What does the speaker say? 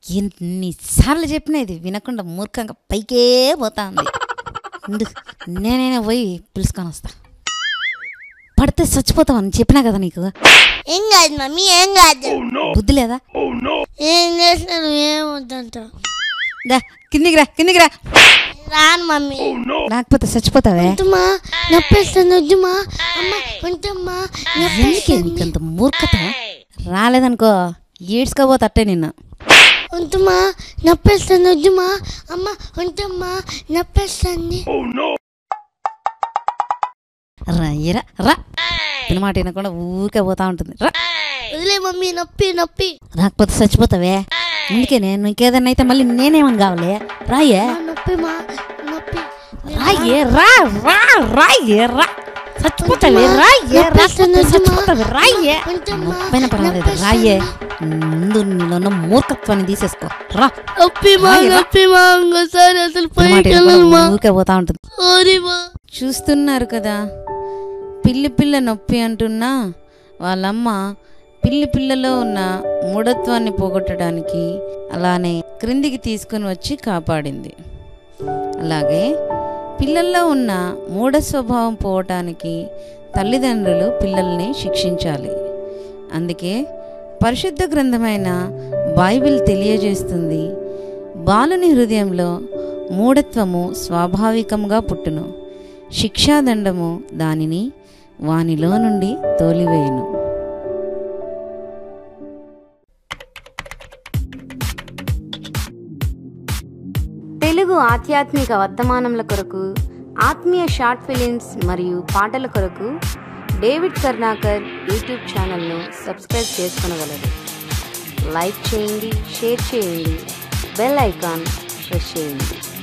ఎన్నిసార్లు చెప్పినా ఇది వినకుండా మూర్ఖంగా పైకే పోతా ఉంది ఉండు, నేనైనా పోయి పిలుచుకొని వస్తా పడితే చచ్చిపోతావు అని చెప్పినా కదా నీకు ఏం కాదు మమ్మీ ఏం కాదు బుద్ధి లేదా ఏం చేస్తాను ఏం వద్దంట దా కిందికి రా కిందికి రా రాను మమ్మీ లేకపోతే చచ్చిపోతావే ఉంటుమా నొప్పేస్తుంది వద్దుమా అమ్మ ఉంటమ్మా ఎందుకే నీకంత మూర్ఖత రాలేదనుకో ఈడ్చుకోబోతట్టే నిన్ను ఉంటుమా నొప్పేస్తుంది వద్దుమా అమ్మ ఉంటమ్మా నొప్పేస్తుంది రా ఇరా రా పిల్ల మాట వినకుండా ఊరికే పోతా ఉంటుంది రా వదిలే మమ్మీ నొప్పి నొప్పి రాకపోతే చచ్చిపోతావే అందుకే నేను ఇంకేదన్నా అయితే మళ్ళీ నేనేమని కావాలి రాయే మా నొప్పి మా నొప్పి రాయే రా రా రాయే రా చచ్చిపోతావే రాయే రాకపోతే చచ్చిపోతావే రాయే నొప్పైన పర్వాలేదు రాయే ముందు నీలో మూర్ఖత్వాన్ని తీసేసుకో రా నొప్పి మా నొప్పి మా ఇంకోసారి అసలు పిల్ల మాట పైకి వినకుండా వెళ్ళను మా ఊరికే పోతా ఉంటుంది సారీ మా చూస్తున్నారు కదా పిల్లి పిల్ల నొప్పి అంటున్నా వాళ్ళమ్మ పిల్లి పిల్లలో ఉన్న మూఢత్వాన్ని పోగొట్టడానికి అలానే క్రిందికి తీసుకుని వచ్చి కాపాడింది అలాగే పిల్లల్లో ఉన్న మూఢ స్వభావం పోవటానికి తల్లిదండ్రులు పిల్లల్ని శిక్షించాలి అందుకే పరిశుద్ధ గ్రంథమైన బైబిల్ తెలియజేస్తుంది బాలుని హృదయంలో మూఢత్వము స్వాభావికంగా పుట్టును శిక్షాదండము దానిని వానిలో నుండి తోలివేయును తెలుగు ఆధ్యాత్మిక వర్తమానముల కొరకు ఆత్మీయ షార్ట్ ఫిలిమ్స్ మరియు పాటల కొరకు డేవిడ్ కర్ణాకర్ యూట్యూబ్ ఛానల్ను సబ్స్క్రైబ్ చేసుకొనగలరు లైక్ చేయండి షేర్ చేయండి బెల్ ఐకాన్ ప్రెస్ చేయండి